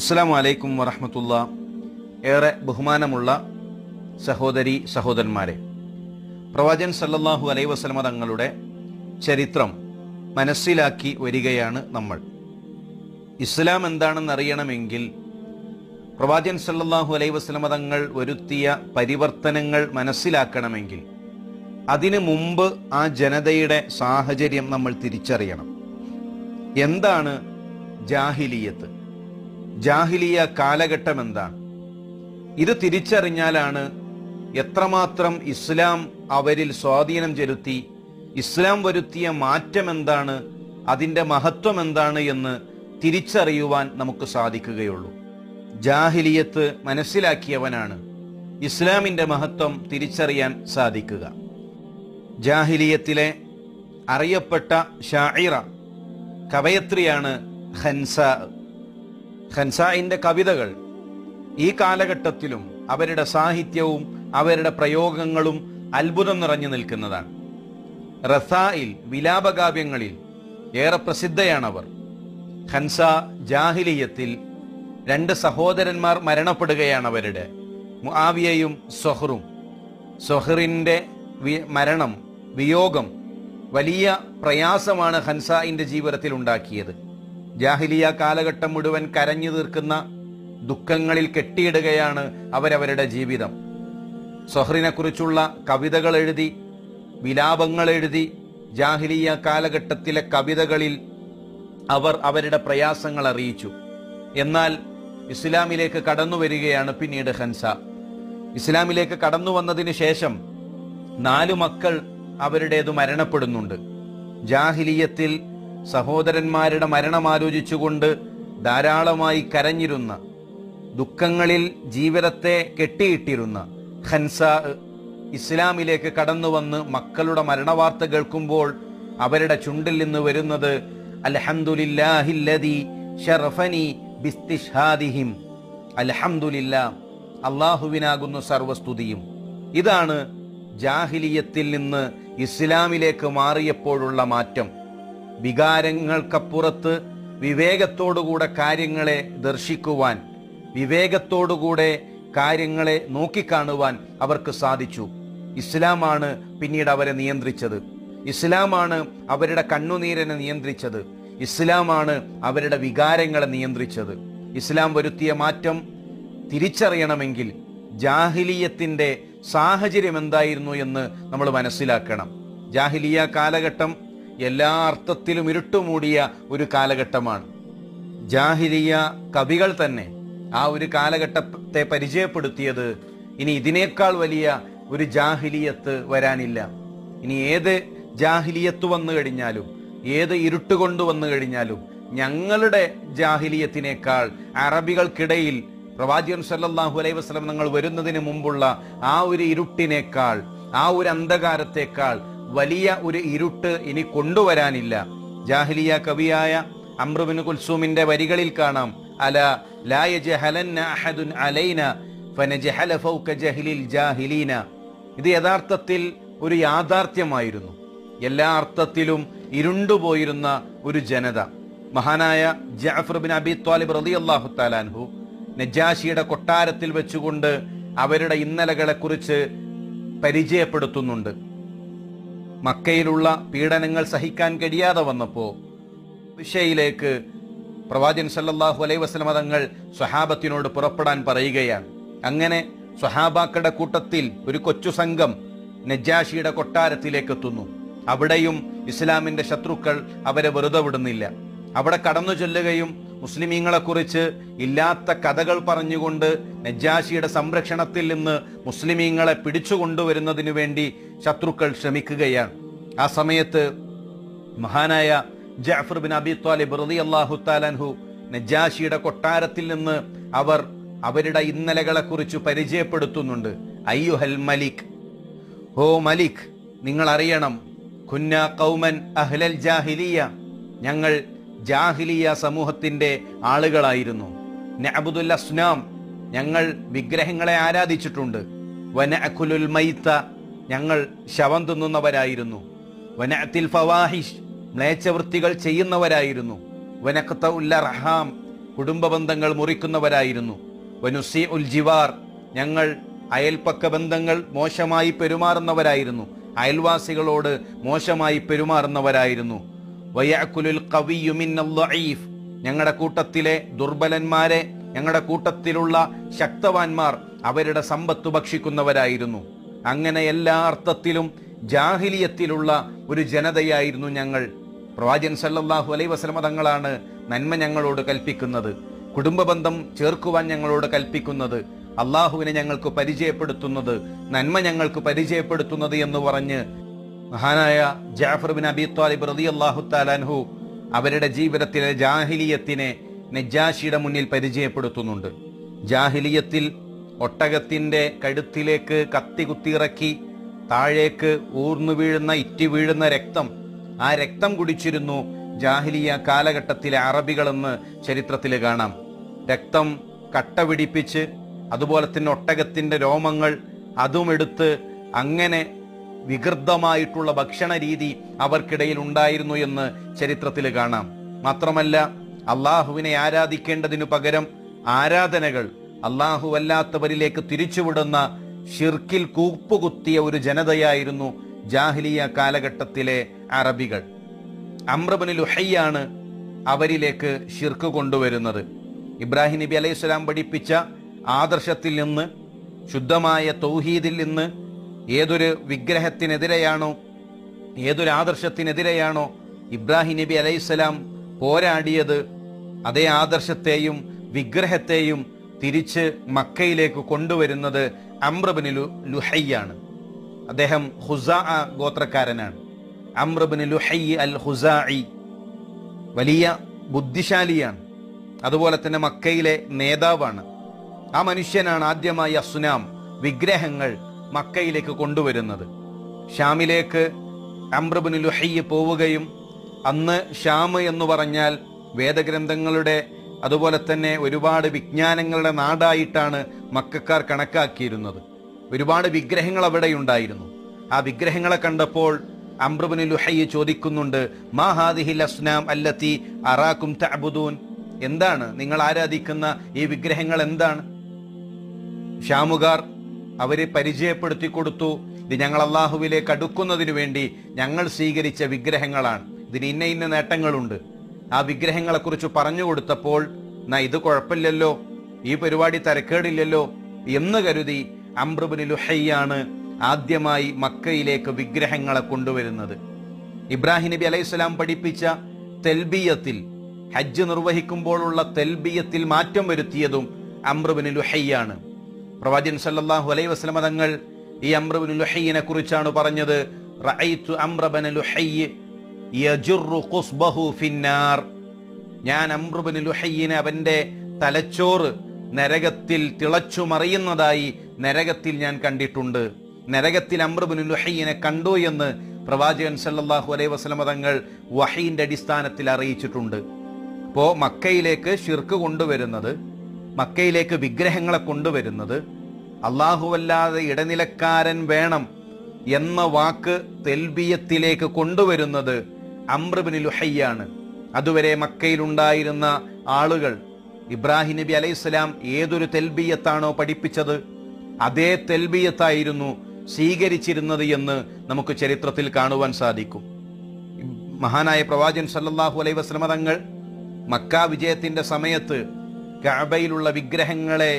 അസ്സാം വലൈക്കും വറഹമത്തുള്ള ഏറെ ബഹുമാനമുള്ള സഹോദരി സഹോദരന്മാരെ പ്രവാചകൻ സല്ലല്ലാഹു അലൈ വസലമ തങ്ങളുടെ ചരിത്രം മനസ്സിലാക്കി വരികയാണ് നമ്മൾ ഇസ്ലാം എന്താണെന്ന് അറിയണമെങ്കിൽ പ്രവാചകൻ സല്ലല്ലാഹു അലൈ വസലമ തങ്ങൾ വരുത്തിയ പരിവർത്തനങ്ങൾ മനസ്സിലാക്കണമെങ്കിൽ അതിനു മുമ്പ് ആ ജനതയുടെ സാഹചര്യം നമ്മൾ തിരിച്ചറിയണം എന്താണ് ജാഹിലിയത്ത് ജാഹിലിയ കാലഘട്ടം എന്താണ് ഇത് തിരിച്ചറിഞ്ഞാലാണ് എത്രമാത്രം ഇസ്ലാം അവരിൽ സ്വാധീനം ചെലുത്തി ഇസ്ലാം വരുത്തിയ മാറ്റം എന്താണ് അതിൻ്റെ മഹത്വം എന്താണ് എന്ന് തിരിച്ചറിയുവാൻ നമുക്ക് സാധിക്കുകയുള്ളൂ ജാഹിലിയത്ത് മനസ്സിലാക്കിയവനാണ് ഇസ്ലാമിൻ്റെ മഹത്വം തിരിച്ചറിയാൻ സാധിക്കുക ജാഹിലിയത്തിലെ അറിയപ്പെട്ട ഷായിറ കവയത്രിയാണ് ഖൻസ ഖൻസായിന്റെ കവിതകൾ ഈ കാലഘട്ടത്തിലും അവരുടെ സാഹിത്യവും അവരുടെ പ്രയോഗങ്ങളും അത്ഭുതം നിറഞ്ഞു നിൽക്കുന്നതാണ് റസായിൽ വിലാപകാവ്യങ്ങളിൽ ഏറെ പ്രസിദ്ധയാണവർ ഖൻസ ജാഹിലിയത്തിൽ രണ്ട് സഹോദരന്മാർ മരണപ്പെടുകയാണ് അവരുടെ മുആവിയയും സൊഹറും സൊഹറിന്റെ വി- മരണം വിയോഗം വലിയ പ്രയാസമാണ് ഹൻസായിന്റെ ജീവിതത്തിൽ ഉണ്ടാക്കിയത് ജാഹിലിയ കാലഘട്ടം മുഴുവൻ കരഞ്ഞു തീർക്കുന്ന ദുഃഖങ്ങളിൽ കെട്ടിയിടുകയാണ് അവരവരുടെ ജീവിതം സൊഹറിനെ കുറിച്ചുള്ള കവിതകൾ എഴുതി വിലാപങ്ങൾ എഴുതി ജാഹിലിയ കാലഘട്ടത്തിലെ കവിതകളിൽ അവർ അവരുടെ പ്രയാസങ്ങൾ അറിയിച്ചു എന്നാൽ ഇസ്ലാമിലേക്ക് കടന്നു വരികയാണ് പിന്നീട് ഹൻസ ഇസ്ലാമിലേക്ക് കടന്നു വന്നതിന് ശേഷം നാലു മക്കൾ അവരുടേത് മരണപ്പെടുന്നുണ്ട് ജാഹിലിയത്തിൽ സഹോദരന്മാരുടെ മരണം ആലോചിച്ചുകൊണ്ട് ധാരാളമായി കരഞ്ഞിരുന്ന ദുഃഖങ്ങളിൽ ജീവിതത്തെ കെട്ടിയിട്ടിരുന്ന ഖൻസ ഇസ്ലാമിലേക്ക് കടന്നു വന്ന് മക്കളുടെ മരണവാർത്ത കേൾക്കുമ്പോൾ അവരുടെ ചുണ്ടിൽ നിന്ന് വരുന്നത് അൽഹംദുലില്ലാഹില്ലദി ഷറഫനി ബിസ്തിഷ്ഹാദിഹിം അൽഹംദുലില്ലാ അള്ളാഹുവിനാകുന്നു സർവസ്തുതിയും ഇതാണ് ജാഹിലിയത്തിൽ നിന്ന് ഇസ്ലാമിലേക്ക് മാറിയപ്പോഴുള്ള മാറ്റം വികാരങ്ങൾക്കപ്പുറത്ത് വിവേകത്തോടുകൂടെ കാര്യങ്ങളെ ദർശിക്കുവാൻ വിവേകത്തോടുകൂടെ കാര്യങ്ങളെ നോക്കിക്കാണുവാൻ അവർക്ക് സാധിച്ചു ഇസ്ലാമാണ് പിന്നീട് അവരെ നിയന്ത്രിച്ചത് ഇസ്ലാമാണ് അവരുടെ കണ്ണുനീരിനെ നിയന്ത്രിച്ചത് ഇസ്ലാമാണ് അവരുടെ വികാരങ്ങളെ നിയന്ത്രിച്ചത് ഇസ്ലാം വരുത്തിയ മാറ്റം തിരിച്ചറിയണമെങ്കിൽ ജാഹിലിയത്തിന്റെ സാഹചര്യം എന്തായിരുന്നു എന്ന് നമ്മൾ മനസ്സിലാക്കണം ജാഹിലിയ കാലഘട്ടം എല്ലാ അർത്ഥത്തിലും ഇരുട്ടുമൂടിയ ഒരു കാലഘട്ടമാണ് ജാഹിലിയ കവികൾ തന്നെ ആ ഒരു കാലഘട്ടത്തെ പരിചയപ്പെടുത്തിയത് ഇനി ഇതിനേക്കാൾ വലിയ ഒരു ജാഹിലിയത്ത് വരാനില്ല ഇനി ഏത് ജാഹിലിയത്ത് വന്നു കഴിഞ്ഞാലും ഏത് ഇരുട്ട് കൊണ്ടുവന്നു കഴിഞ്ഞാലും ഞങ്ങളുടെ ജാഹിലിയത്തിനേക്കാൾ അറബികൾക്കിടയിൽ പ്രവാചകൻ സല്ലല്ലാഹു അലൈഹി വസല്ലം നിങ്ങൾ വരുന്നതിന് മുമ്പുള്ള ആ ഒരു ഇരുട്ടിനേക്കാൾ ആ ഒരു അന്ധകാരത്തേക്കാൾ വലിയ ഒരു ഇരുട്ട് ഇനി കൊണ്ടുവരാനില്ല ജാഹിലിയ കവിയായ അമ്രുബിന് കുൽസൂമിന്റെ വരികളിൽ കാണാം അല ലാ യജ്ഹലന്ന അഹദുൻ അലൈന ഫനജ്ഹല ഫൗക ജഹ്ലിൽ ജാഹിലീന ഇത് യഥാർത്ഥത്തിൽ ഒരു യാഥാർത്ഥ്യമായിരുന്നു എല്ലാ അർത്ഥത്തിലും ഇരുണ്ടുപോയിരുന്ന ഒരു ജനത മഹാനായ ജാഫർ ബിൻ അബി ത്വാലിബ് റളിയല്ലാഹു തആലാൻഹു നജാഷിയുടെ കൊട്ടാരത്തിൽ വെച്ചുകൊണ്ട് അവരുടെ ഇന്നലകളെ കുറിച്ച് പരിചയപ്പെടുത്തുന്നുണ്ട് മക്കയിലുള്ള പീഡനങ്ങൾ സഹിക്കാൻ കഴിയാതെ വന്നപ്പോ വിഷയിലേക്ക് പ്രവാചകൻ സല്ലല്ലാഹു അലൈഹി വസല്ലമ തങ്ങൾ സ്വഹാബത്തിനോട് പുറപ്പെടാൻ പറയുകയാണ് അങ്ങനെ സ്വഹാബാക്കളുടെ കൂട്ടത്തിൽ ഒരു കൊച്ചു സംഘം നജാഷിയുടെ കൊട്ടാരത്തിലേക്ക് എത്തുന്നു അവിടെയും ഇസ്ലാമിന്റെ ശത്രുക്കൾ അവരെ വെറുതെ വിടുന്നില്ല അവിടെ കടന്നു ചെല്ലുകയും മുസ്ലിമീങ്ങളെ കുറിച്ച് ഇല്ലാത്ത കഥകൾ പറഞ്ഞുകൊണ്ട് നജാഷിയുടെ സംരക്ഷണത്തിൽ നിന്ന് മുസ്ലിമീങ്ങളെ പിടിച്ചുകൊണ്ടുവരുന്നതിനു വേണ്ടി ശത്രുക്കൾ ശ്രമിക്കുകയാണ് ആ സമയത്ത് മഹാനായ ജാഫർ ബിൻ അബി ത്വാലിബ് റളിയല്ലാഹു താലൻഹു നജാഷിയുടെ കൊട്ടാരത്തിൽ നിന്ന് അവർ അവരുടെ ഇന്നലകളെ കുറിച്ച് പരിചയപ്പെടുത്തുന്നുണ്ട് അയ്യുഹൽ മലിക് ഹോ മലിക് നിങ്ങൾ അറിയണം കുന്ന കൗമൻ അഹ്ലൽ ജാഹിലിയ ഞങ്ങൾ ജാഹിലിയ സമൂഹത്തിന്റെ ആളുകളായിരുന്നു നഅബുദുൽ അസ്നാം ഞങ്ങൾ വിഗ്രഹങ്ങളെ ആരാധിച്ചിട്ടുണ്ട് വനഅകുലുൽ മൈത്ത ഞങ്ങൾ ശവം തിന്നുന്നവരായിരുന്നു വനഅത്തിൽ ഫവാഹിഷ് മ്ലേച്ഛവൃത്തികൾ ചെയ്യുന്നവരായിരുന്നു വനഖത്ത ഉല്ല റഹാം കുടുംബ ബന്ധങ്ങൾ മുറിക്കുന്നവരായിരുന്നു വനുസി ഉൽ ജിവാർ ഞങ്ങൾ അയൽപ്പക്ക ബന്ധങ്ങൾ മോശമായി പെരുമാറുന്നവരായിരുന്നു അയൽവാസികളോട് മോശമായി പെരുമാറുന്നവരായിരുന്നു വയഅക്കുലുൽ ഖവിയ്യു മിന്നൽ ളഈഫ് ഞങ്ങളുടെ കൂട്ടത്തിലെ ദുർബലന്മാരെ ഞങ്ങളുടെ കൂട്ടത്തിലുള്ള ശക്തവാന്മാർ അവരുടെ സമ്പത്ത് ഭക്ഷിക്കുന്നവരായിരുന്നു അങ്ങനെ എല്ലാ അർത്ഥത്തിലും ജാഹിലിയത്തിലുള്ള ഒരു ജനതയായിരുന്നു ഞങ്ങൾ പ്രവാചകൻ സല്ലല്ലാഹു അലൈഹി വസല്ലമ തങ്ങളാണ് നന്മ ഞങ്ങളോട് കൽപ്പിക്കുന്നത് കുടുംബ ബന്ധം ചേർക്കുവാൻ ഞങ്ങളോട് കൽപ്പിക്കുന്നത് അള്ളാഹുവിനെ ഞങ്ങൾക്ക് പരിചയപ്പെടുത്തുന്നത് നന്മ ഞങ്ങൾക്ക് പരിചയപ്പെടുത്തുന്നത് എന്ന് പറഞ്ഞ് മഹാനായ ജാഫർ ബിൻ അബി താലിബ് റളിയല്ലാഹു താലാൻഹു അവരുടെ ജീവിതത്തിലെ ജാഹിലിയത്തിനെ നജ്ജാഷിയുടെ മുന്നിൽ പരിചയപ്പെടുത്തുന്നുണ്ട് ജാഹിലിയത്തിൽ ഒട്ടകത്തിന്റെ കഴുത്തിലേക്ക് കത്തി കുത്തിയിറക്കി താഴേക്ക് ഊർന്നു വീഴുന്ന ഇറ്റി വീഴുന്ന രക്തം ആ രക്തം കുടിച്ചിരുന്നു ജാഹിലിയ കാലഘട്ടത്തിലെ അറബികളെന്ന് ചരിത്രത്തിൽ കാണാം രക്തം കട്ട പിടിപ്പിച്ച് അതുപോലെ തന്നെ ഒട്ടകത്തിന്റെ രോമങ്ങൾ അതും എടുത്ത് അങ്ങനെ വികൃതമായിട്ടുള്ള ഭക്ഷണ രീതി അവർക്കിടയിൽ ഉണ്ടായിരുന്നു എന്ന് ചരിത്രത്തിൽ കാണാം മാത്രമല്ല അള്ളാഹുവിനെ ആരാധിക്കേണ്ടതിനു പകരം ആരാധനകൾ അള്ളാഹു അല്ലാത്തവരിലേക്ക് തിരിച്ചുവിടുന്ന ഷിർക്കിൽ കൂപ്പുകുത്തിയ ഒരു ജനതയായിരുന്നു ജാഹിലിയ കാലഘട്ടത്തിലെ അറബികൾ അമ്രബിന് ലുഹയ്യാണ് അവരിലേക്ക് ഷിർക്ക് കൊണ്ടുവരുന്നത് ഇബ്രാഹിം നബി അലൈഹി സ്വലാം പഠിപ്പിച്ച ആദർശത്തിൽ നിന്ന് ശുദ്ധമായ തൗഹീദിൽ നിന്ന് ഏതൊരു വിഗ്രഹത്തിനെതിരെയാണോ ഏതൊരു ആദർശത്തിനെതിരെയാണോ ഇബ്രാഹിം നബി അലൈഹിസ്സലാം പോരാടിയത് അതേ ആദർശത്തെയും വിഗ്രഹത്തെയും തിരിച്ച് മക്കയിലേക്ക് കൊണ്ടുവരുന്നത് അമ്രബിന് ലുഹയ്യാണ് അദ്ദേഹം ഹുസാ ഗോത്രക്കാരനാണ് അമ്രബിന് ലുഹൈ അൽ ഹുസാഇ വലിയ ബുദ്ധിശാലിയാണ് അതുപോലെ തന്നെ മക്കയിലെ നേതാവാണ് ആ മനുഷ്യനാണ് ആദ്യമായി അസുനാം വിഗ്രഹങ്ങൾ മക്കയിലേക്ക് കൊണ്ടുവരുന്നത് ഷാമിലേക്ക് അമ്രബിന് ലുഹയ്യ് പോവുകയും അന്ന് ഷാം എന്ന് പറഞ്ഞാൽ വേദഗ്രന്ഥങ്ങളുടെ അതുപോലെ തന്നെ ഒരുപാട് വിജ്ഞാനങ്ങളുടെ നാടായിട്ടാണ് മക്കാർ കണക്കാക്കിയിരുന്നത് ഒരുപാട് വിഗ്രഹങ്ങൾ അവിടെ ഉണ്ടായിരുന്നു ആ വിഗ്രഹങ്ങളെ കണ്ടപ്പോൾ അമ്രബിന് ലുഹയ്യ് ചോദിക്കുന്നുണ്ട് മാ ഹാദിഹിൽ അസ്നാം അല്ലത്തി അറാക്കും തഅബുദൂൻ എന്താണ് നിങ്ങൾ ആരാധിക്കുന്ന ഈ വിഗ്രഹങ്ങൾ എന്താണ് ഷാമുകാർ അവരെ പരിചയപ്പെടുത്തി കൊടുത്തു ഇത് ഞങ്ങൾ അള്ളാഹുവിലേക്ക് അടുക്കുന്നതിനു വേണ്ടി ഞങ്ങൾ സ്വീകരിച്ച വിഗ്രഹങ്ങളാണ് ഇതിന് ഇന്ന ഇന്ന നേട്ടങ്ങളുണ്ട് ആ വിഗ്രഹങ്ങളെ കുറിച്ച് പറഞ്ഞു കൊടുത്തപ്പോൾ നാ ഇത് കുഴപ്പമില്ലല്ലോ ഈ പരിപാടി തരക്കേടില്ലല്ലോ എന്ന് കരുതി അംബ്രബിന് ലുഹയ്യാണ് ആദ്യമായി മക്കയിലേക്ക് വിഗ്രഹങ്ങളെ കൊണ്ടുവരുന്നത് ഇബ്രാഹിം നബി അലൈഹി സ്വലാം പഠിപ്പിച്ച തെൽബിയത്തിൽ ഹജ്ജ് നിർവഹിക്കുമ്പോഴുള്ള തെൽബിയത്തിൽ മാറ്റം വരുത്തിയതും അമ്രുബിന് ലുഹയ്യാണ് പ്രവാചകൻ സല്ലല്ലാഹു അലൈഹി വസല്ലമ തങ്ങൾ ഈ അമ്രുബിന് ലുഹയ്യിനെ കുറിച്ചാണ് പറഞ്ഞത് റഅയ്തു അമ്രബന ലുഹയ്യ് യജുറു ഖുസ്ബഹു ഫിന്നാർ ഞാൻ അമ്രുബിന് ലുഹയ്യിനെ അവന്റെ തലച്ചോറ് നരകത്തിൽ തിളച്ചു മറിയുന്നതായി നരകത്തിൽ ഞാൻ കണ്ടിട്ടുണ്ട് നരകത്തിൽ അമ്രുബിന് ലുഹയ്യിനെ കണ്ടു എന്ന് പ്രവാചകൻ സല്ലല്ലാഹു അലൈഹി വസല്ലമ തങ്ങൾ വഹീന്റെ അടിസ്ഥാനത്തിൽ അറിയിച്ചിട്ടുണ്ട് അപ്പോ മക്കയിലേക്ക് ഷിർക്ക് കൊണ്ടുവരുന്നത് മക്കയിലേക്ക് വിഗ്രഹങ്ങളെ കൊണ്ടുവരുന്നത് അല്ലാഹുവല്ലാതെ ഇടനിലക്കാരൻ വേണം എന്ന വാക്ക് തെൽബിയത്തിലേക്ക് കൊണ്ടുവരുന്നത് അമ്രബിന് ലുഹയ്യാണ് അതുവരെ മക്കയിലുണ്ടായിരുന്ന ആളുകൾ ഇബ്രാഹിം നബി അലൈഹിസ്സലാം ഏതൊരു തെൽബിയത്താണോ പഠിപ്പിച്ചത് അതേ തെൽബിയത്തായിരുന്നു സ്വീകരിച്ചിരുന്നത് എന്ന് നമുക്ക് ചരിത്രത്തിൽ കാണുവാൻ സാധിക്കും മഹാനായ പ്രവാചകൻ സല്ലല്ലാഹു അലൈഹി വസല്ലമ തങ്ങൾ മക്ക വിജയത്തിന്റെ സമയത്ത് കഅബയിലുള്ള വിഗ്രഹങ്ങളെ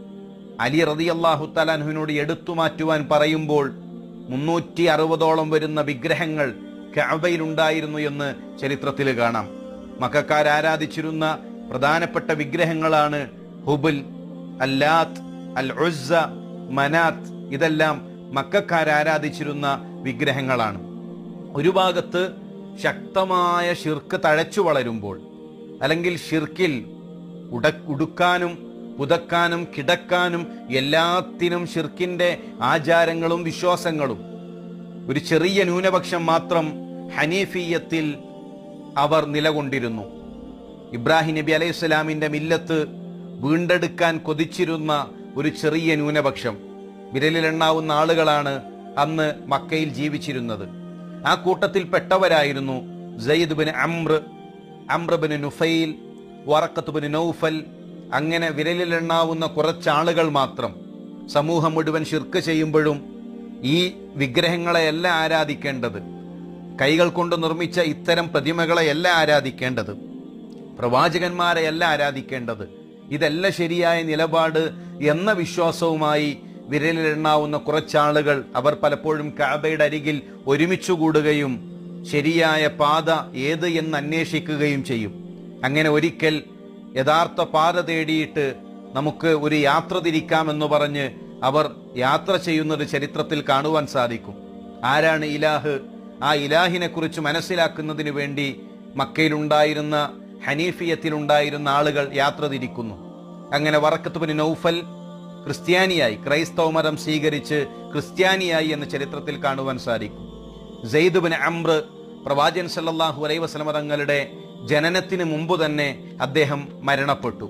അലി റളിയല്ലാഹു തലാൻഹുവിനോട് എടുത്തു മാറ്റുവാൻ പറയുമ്പോൾ മുന്നൂറ്റി അറുപതോളം വരുന്ന വിഗ്രഹങ്ങൾ കഅബയിലുണ്ടായിരുന്നു എന്ന് ചരിത്രത്തിൽ കാണാം മക്കാർ ആരാധിച്ചിരുന്ന പ്രധാനപ്പെട്ട വിഗ്രഹങ്ങളാണ് ഹുബുൽ അല്ലാത്ത് അൽ ഉസ്സ മനാത്ത് ഇതെല്ലാം മക്കാർ ആരാധിച്ചിരുന്ന വിഗ്രഹങ്ങളാണ് ഒരു ഭാഗത്ത് ശക്തമായ ഷിർക്ക് തഴച്ചു വളരുമ്പോൾ അല്ലെങ്കിൽ ഷിർക്കിൽ ഉട ഉടുക്കാനും പുതക്കാനും കിടക്കാനും എല്ലാത്തിനും ഷിർക്കിന്റെ ആചാരങ്ങളും വിശ്വാസങ്ങളും ഒരു ചെറിയ ന്യൂനപക്ഷം മാത്രം ഹനീഫിയത്തിൽ അവർ നിലകൊണ്ടിരുന്നു ഇബ്രാഹിം നബി അലൈഹി സ്വലാമിന്റെ മില്ലത്ത് വീണ്ടെടുക്കാൻ കൊതിച്ചിരുന്ന ഒരു ചെറിയ ന്യൂനപക്ഷം വിരലിലെണ്ണാവുന്ന ആളുകളാണ് അന്ന് മക്കയിൽ ജീവിച്ചിരുന്നത് ആ കൂട്ടത്തിൽ പെട്ടവരായിരുന്നു സയ്യിദ് ബിൻ അമ്ര അമ്ര ബിൻ നുഫൈൽ വറക്കത്തുബിന് നൗഫൽ അങ്ങനെ വിരലിലെണ്ണാവുന്ന കുറച്ചാളുകൾ മാത്രം സമൂഹം മുഴുവൻ ശിർക്ക് ചെയ്യുമ്പോഴും ഈ വിഗ്രഹങ്ങളെയല്ല ആരാധിക്കേണ്ടത് കൈകൾ കൊണ്ട് നിർമ്മിച്ച ഇത്തരം പ്രതിമകളെയല്ല ആരാധിക്കേണ്ടത് പ്രവാചകന്മാരെയല്ല ആരാധിക്കേണ്ടത് ഇതല്ല ശരിയായ നിലപാട് എന്ന വിശ്വാസവുമായി വിരലിലെണ്ണാവുന്ന കുറച്ചാളുകൾ അവർ പലപ്പോഴും കാബയുടെ അരികിൽ ഒരുമിച്ചു കൂടുകയും ശരിയായ പാത ഏത് എന്ന് അന്വേഷിക്കുകയും ചെയ്യും അങ്ങനെ ഒരിക്കൽ യഥാർത്ഥ പാത തേടിയിട്ട് നമുക്ക് ഒരു യാത്ര തിരിക്കാമെന്ന് പറഞ്ഞ് അവർ യാത്ര ചെയ്യുന്നത് ചരിത്രത്തിൽ കാണുവാൻ സാധിക്കും ആരാണ് ഇലാഹ് ആ ഇലാഹിനെ കുറിച്ച് മനസ്സിലാക്കുന്നതിന് വേണ്ടി മക്കയിലുണ്ടായിരുന്ന ഹനീഫിയത്തിലുണ്ടായിരുന്ന ആളുകൾ യാത്ര തിരിക്കുന്നു അങ്ങനെ വറക്കത്തുബിന് നൗഫൽ ക്രിസ്ത്യാനിയായി ക്രൈസ്തവ മതം സ്വീകരിച്ച് ക്രിസ്ത്യാനിയായി എന്ന് ചരിത്രത്തിൽ കാണുവാൻ സാധിക്കും സെയ്ദുബിന് അമ്ര പ്രവാചകൻ സല്ലല്ലാഹു അലൈഹി വസല്ലമ തങ്ങളുടെ ജനനത്തിന് മുമ്പ് തന്നെ അദ്ദേഹം മരണപ്പെട്ടു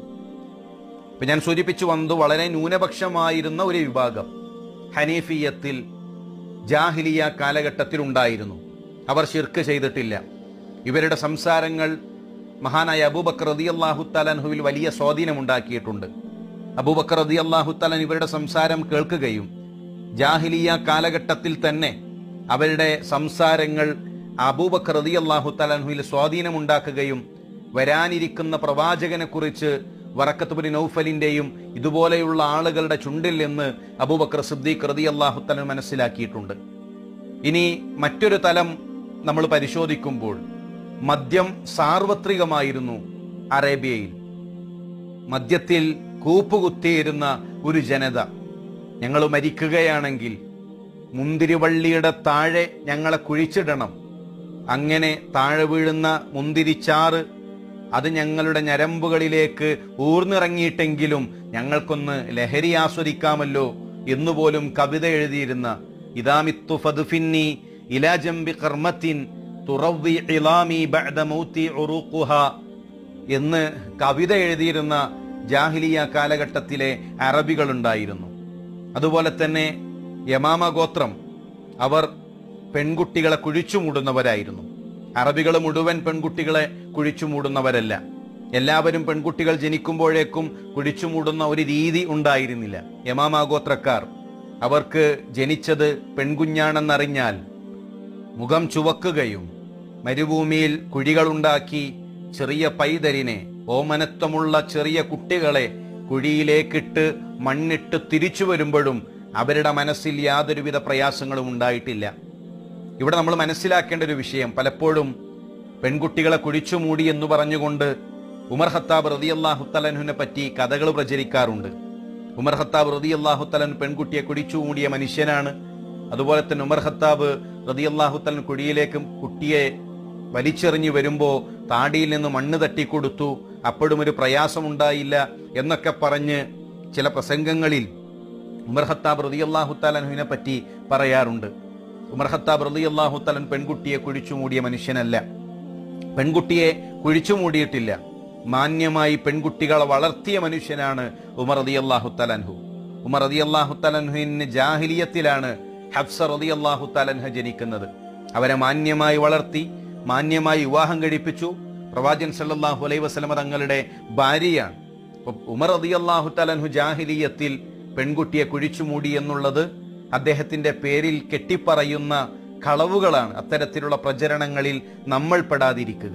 ഇപ്പൊ ഞാൻ സൂചിപ്പിച്ചു വന്നത് വളരെ ന്യൂനപക്ഷമായിരുന്ന ഒരു വിഭാഗം ഹനീഫിയത്തിൽ ജാഹിലിയ കാലഘട്ടത്തിൽ ഉണ്ടായിരുന്നു അവർ ഷിർക്ക് ചെയ്തിട്ടില്ല ഇവരുടെ സംസാരങ്ങൾ മഹാനായ അബൂബക്കർ റതി അള്ളാഹു തലൻഹുവിൽ വലിയ സ്വാധീനമുണ്ടാക്കിയിട്ടുണ്ട് അബൂബക്കർ റതി അള്ളാഹു തലൻ ഇവരുടെ സംസാരം കേൾക്കുകയും ജാഹിലിയ കാലഘട്ടത്തിൽ തന്നെ അവരുടെ സംസാരങ്ങൾ അബൂബക്കർ റതി അള്ളാഹു തലൻഹുവിൽ സ്വാധീനമുണ്ടാക്കുകയും വരാനിരിക്കുന്ന പ്രവാചകനെ കുറിച്ച് വറക്കത്തുബിൻ നൗഫലിന്റെയും ഇതുപോലെയുള്ള ആളുകളുടെ ചുണ്ടിൽ നിന്ന് അബൂബക്കർ സിദ്ദീഖ് റതി അള്ളാഹു തലൻ മനസ്സിലാക്കിയിട്ടുണ്ട് ഇനി മറ്റൊരു തലം നമ്മൾ പരിശോധിക്കുമ്പോൾ മദ്യം സാർവത്രികമായിരുന്നു അറേബ്യയിൽ മദ്യത്തിൽ കൂപ്പുകുത്തിയിരുന്ന ഒരു ജനത ഞങ്ങൾ മരിക്കുകയാണെങ്കിൽ മുന്തിരിവള്ളിയുടെ താഴെ ഞങ്ങളെ കുഴിച്ചിടണം അങ്ങനെ താഴെ വീഴുന്ന മുന്തിരിച്ചാറ് അത് ഞങ്ങളുടെ ഞരമ്പുകളിലേക്ക് ഊർന്നിറങ്ങിയിട്ടെങ്കിലും ഞങ്ങൾക്കൊന്ന് ലഹരി ആസ്വദിക്കാമല്ലോ എന്നുപോലും കവിത എഴുതിയിരുന്ന ഇതാമിത്തു ഫദ്ഫിന്നി ഇലാ ജംബി കർമ്മത്തിൻ തുറവ്വി ഇളാമി ബഅദ മൗത്തി ഉറൂഖുഹ എന്ന് കവിത എഴുതിയിരുന്ന ജാഹിലിയ കാലഘട്ടത്തിലെ അറബികളുണ്ടായിരുന്നു അതുപോലെ തന്നെ യമാമ ഗോത്രം അവർ പെൺകുട്ടികളെ കുഴിച്ചു മൂടുന്നവരായിരുന്നു അറബികൾ മുഴുവൻ പെൺകുട്ടികളെ കുഴിച്ചു മൂടുന്നവരല്ല എല്ലാവരും പെൺകുട്ടികൾ ജനിക്കുമ്പോഴേക്കും കുഴിച്ചു മൂടുന്ന ഒരു രീതി ഉണ്ടായിരുന്നില്ല യമാമ ഗോത്രക്കാർ അവർക്ക് ജനിച്ചത് പെൺകുഞ്ഞാണെന്നറിഞ്ഞാൽ മുഖം ചുവക്കുകയും മരുഭൂമിയിൽ കുഴികളുണ്ടാക്കി ചെറിയ പൈതരിനെ ഓമനത്വമുള്ള ചെറിയ കുട്ടികളെ കുഴിയിലേക്കിട്ട് മണ്ണിട്ട് തിരിച്ചു വരുമ്പോഴും അവരുടെ മനസ്സിൽ യാതൊരുവിധ പ്രയാസങ്ങളും ഉണ്ടായിട്ടില്ല ഇവിടെ നമ്മൾ മനസ്സിലാക്കേണ്ട ഒരു വിഷയം പലപ്പോഴും പെൺകുട്ടികളെ കുഴിച്ചു മൂടി എന്ന് പറഞ്ഞുകൊണ്ട് ഉമർ ഹത്താബ് റതി അള്ളാഹുത്തലനുവിനെ പറ്റി കഥകൾ പ്രചരിക്കാറുണ്ട് ഉമർ ഹത്താബ് റതി അള്ളാഹുത്തലൻ പെൺകുട്ടിയെ കുഴിച്ചു മൂടിയ മനുഷ്യനാണ് അതുപോലെ തന്നെ ഉമർ ഹത്താബ് റതി അള്ളാഹുത്തലൻ കുഴിയിലേക്ക് കുട്ടിയെ വലിച്ചെറിഞ്ഞു വരുമ്പോ താടിയിൽ നിന്ന് മണ്ണ് തട്ടിക്കൊടുത്തു അപ്പോഴും ഒരു പ്രയാസമുണ്ടായില്ല എന്നൊക്കെ പറഞ്ഞ് ചില പ്രസംഗങ്ങളിൽ ഉമർ ഹത്താബ് റതി അള്ളാഹുത്താലനുവിനെ പറ്റി പറയാറുണ്ട് ഉമർ ഹത്താബ് റതി അള്ളാഹുത്തലൻ പെൺകുട്ടിയെ കുഴിച്ചു മൂടിയ മനുഷ്യനല്ല പെൺകുട്ടിയെ കുഴിച്ചു മൂടിയിട്ടില്ല മാന്യമായി പെൺകുട്ടികളെ വളർത്തിയ മനുഷ്യനാണ് ഉമർ റതി അള്ളാഹുത്തലൻഹു ഉമർ റതി അള്ളാഹുത്തലൻഹുവിന് ജാഹിലിയത്തിലാണ് ഹഫ്സ റതി അള്ളാഹുത്തലൻഹ ജനിക്കുന്നത് അവരെ മാന്യമായി വളർത്തി മാന്യമായി വിവാഹം കഴിപ്പിച്ചു പ്രവാചകൻ സല്ലല്ലാഹു അലൈഹി വസല്ലമ തങ്ങളുടെ ഭാര്യയാണ് അപ്പൊ ഉമർ റതി അള്ളാഹുത്തലൻഹു ജാഹിലിയത്തിൽ പെൺകുട്ടിയെ കുഴിച്ചു മൂടി എന്നുള്ളത് അദ്ദേഹത്തിന്റെ പേരിൽ കെട്ടിപ്പറയുന്ന കളവുകളാണ് അത്തരത്തിലുള്ള പ്രചരണങ്ങളിൽ നമ്മൾ പെടാതിരിക്കുക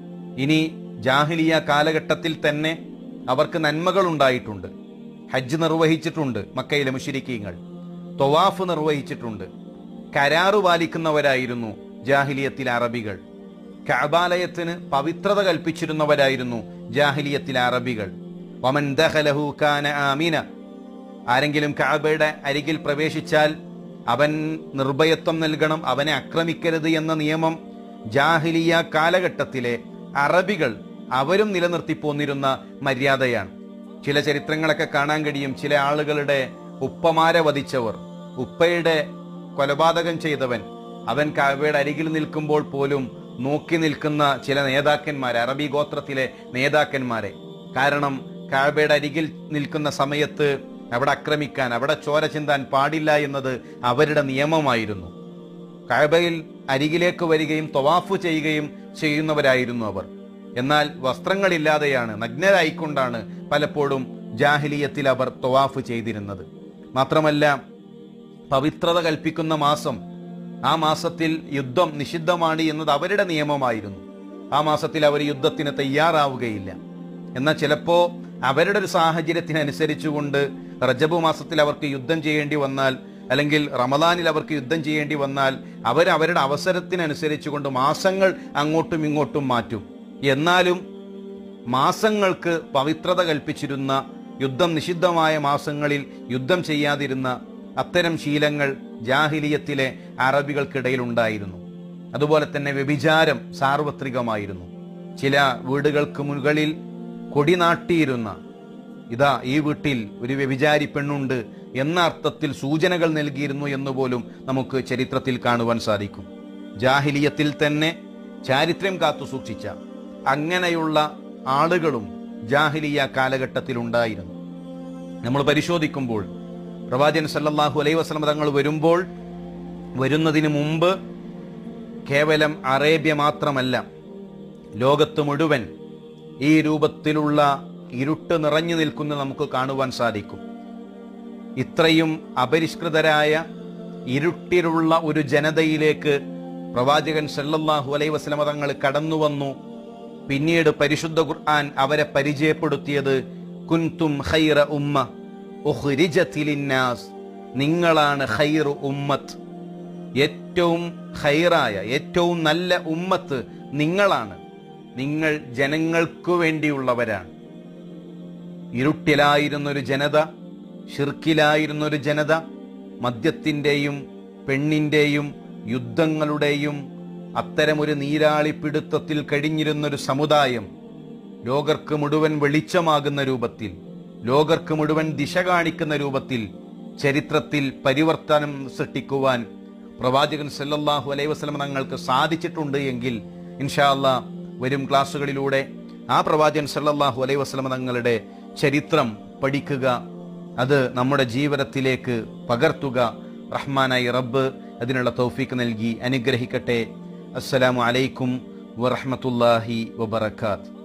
ഇനി ജാഹിലിയ കാലഘട്ടത്തിൽ തന്നെ അവർക്ക് നന്മകൾ ഉണ്ടായിട്ടുണ്ട് ഹജ്ജ് നിർവഹിച്ചിട്ടുണ്ട് മക്കയിലെ മുഷിരിക്കീങ്ങൾ തൊവാഫ് നിർവഹിച്ചിട്ടുണ്ട് കരാറ് പാലിക്കുന്നവരായിരുന്നു ജാഹിലിയത്തിലെ അറബികൾ കഅബാലയത്തിന് പവിത്രത കൽപ്പിച്ചിരുന്നവരായിരുന്നു ജാഹിലിയത്തിലെ അറബികൾ വമൻ ദഖലഹു കാന ആമിന ആരെങ്കിലും കഅബയുടെ അരികിൽ പ്രവേശിച്ചാൽ അവൻ നിർഭയത്വം നൽകണം അവനെ ആക്രമിക്കരുത് എന്ന നിയമം ജാഹിലിയ കാലഘട്ടത്തിലെ അറബികൾ അവരും നിലനിർത്തി പോന്നിരുന്ന മര്യാദയാണ് ചില ചരിത്രങ്ങളൊക്കെ കാണാൻ കഴിയും ചില ആളുകളുടെ ഉപ്പമാരെ വധിച്ചവർ ഉപ്പയുടെ കൊലപാതകം ചെയ്തവൻ അവൻ കാവയുടെ അരികിൽ നിൽക്കുമ്പോൾ പോലും നോക്കി നിൽക്കുന്ന ചില നേതാക്കന്മാരെ അറബി ഗോത്രത്തിലെ നേതാക്കന്മാരെ കാരണം കാബയുടെ അരികിൽ നിൽക്കുന്ന സമയത്ത് അവിടെ ആക്രമിക്കാൻ അവിടെ ചോര ചിന്താൻ പാടില്ല എന്നത് അവരുടെ നിയമമായിരുന്നു കാബയിൽ അരികിലേക്ക് വരികയും തൊവാഫ് ചെയ്യുകയും ചെയ്യുന്നവരായിരുന്നു അവർ എന്നാൽ വസ്ത്രങ്ങളില്ലാതെയാണ് നഗ്നരായിക്കൊണ്ടാണ് പലപ്പോഴും ജാഹിലിയത്തിൽ അവർ തൊവാഫ് ചെയ്തിരുന്നത് മാത്രമല്ല പവിത്രത കൽപ്പിക്കുന്ന മാസം ആ മാസത്തിൽ യുദ്ധം നിഷിദ്ധമാണ് എന്നത് അവരുടെ നിയമമായിരുന്നു ആ മാസത്തിൽ അവർ യുദ്ധത്തിന് തയ്യാറാവുകയില്ല എന്നാൽ ചിലപ്പോ അവരുടെ ഒരു സാഹചര്യത്തിനനുസരിച്ചുകൊണ്ട് റജബ് മാസത്തിൽ അവർക്ക് യുദ്ധം ചെയ്യേണ്ടി വന്നാൽ അല്ലെങ്കിൽ റമദാനിൽ അവർക്ക് യുദ്ധം ചെയ്യേണ്ടി വന്നാൽ അവർ അവരുടെ അവസരത്തിനനുസരിച്ചുകൊണ്ട് മാസങ്ങൾ അങ്ങോട്ടും ഇങ്ങോട്ടും മാറ്റും എന്നാലും മാസങ്ങൾക്ക് പവിത്രത കൽപ്പിച്ചിരുന്ന യുദ്ധം നിഷിദ്ധമായ മാസങ്ങളിൽ യുദ്ധം ചെയ്യാതിരുന്ന അത്തരം ശീലങ്ങൾ ജാഹിലിയത്തിലെ അറബികൾക്കിടയിൽ ഉണ്ടായിരുന്നു അതുപോലെ തന്നെ വ്യഭിചാരം സാർവത്രികമായിരുന്നു ചില വീടുകൾക്ക് മുകളിൽ കൊടി നാട്ടിയിരുന്ന ഇതാ ഈ വീട്ടിൽ ഒരു വ്യഭിചാരി പെണ്ണുണ്ട് എന്ന അർത്ഥത്തിൽ സൂചനകൾ നൽകിയിരുന്നു എന്ന് പോലും നമുക്ക് ചരിത്രത്തിൽ കാണുവാൻ സാധിക്കും ജാഹിലിയത്തിൽ തന്നെ ചാരിത്രം കാത്തു സൂക്ഷിച്ച അങ്ങനെയുള്ള ആളുകളും ജാഹിലിയ കാലഘട്ടത്തിൽ ഉണ്ടായിരുന്നു നമ്മൾ പരിശോധിക്കുമ്പോൾ പ്രവാചകൻ സല്ലല്ലാഹു അലൈഹി വസല്ലം തങ്ങൾ വരുമ്പോൾ വരുന്നതിന് മുമ്പ് കേവലം അറേബ്യ മാത്രമല്ല ലോകത്ത് മുഴുവൻ ഈ രൂപത്തിലുള്ള ഇരുട്ട് നിറഞ്ഞു നിൽക്കുന്ന നമുക്ക് കാണുവാൻ സാധിക്കും ഇത്രയും അപരിഷ്കൃതരായ ഇരുട്ടിലുള്ള ഒരു ജനതയിലേക്ക് പ്രവാചകൻ സല്ലല്ലാഹു അലൈഹി വസല്ലമ തങ്ങൾ കടന്നു വന്നു പിന്നീട് പരിശുദ്ധ ഖുർആൻ അവരെ പരിചയപ്പെടുത്തിയത് കുൻതും ഖൈറ ഉമ്മ ഉഖ്രിജത് ലിന്നാസ് നിങ്ങളാണ് ഖൈർ ഉമ്മത്ത് ഏറ്റവും ഖൈറായ ഏറ്റവും നല്ല ഉമ്മത്ത് നിങ്ങളാണ് നിങ്ങൾ ജനങ്ങൾക്കു വേണ്ടിയുള്ളവരാണ് ഇരുട്ടിലായിരുന്നൊരു ജനത ഷിർക്കിലായിരുന്നൊരു ജനത മദ്യത്തിൻ്റെയും പെണ്ണിൻ്റെയും യുദ്ധങ്ങളുടെയും അത്തരമൊരു നീരാളിപ്പിടുത്തത്തിൽ കഴിഞ്ഞിരുന്നൊരു സമുദായം ലോകർക്ക് മുഴുവൻ വെളിച്ചമാകുന്ന രൂപത്തിൽ ലോകർക്ക് മുഴുവൻ ദിശ കാണിക്കുന്ന രൂപത്തിൽ ചരിത്രത്തിൽ പരിവർത്തനം സൃഷ്ടിക്കുവാൻ പ്രവാചകൻ സല്ലല്ലാഹു അലൈഹി വസല്ലം തങ്ങൾക്ക് സാധിച്ചിട്ടുണ്ട് എങ്കിൽ ഇൻഷാ അല്ലാ വരും ക്ലാസ്സുകളിലൂടെ ആ പ്രവാചകൻ സല്ലല്ലാഹു അലൈഹി വസല്ലം തങ്ങളുടെ ചരിത്രം പഠിക്കുക അത് നമ്മുടെ ജീവിതത്തിലേക്ക് പകർത്തുക റഹ്മാനായി റബ്ബ് അതിനുള്ള തൗഫീക്ക് നൽകി അനുഗ്രഹിക്കട്ടെ അസ്സലാമു അലൈക്കും വറഹ്മത്തുള്ളാഹി വബറകാത്ത്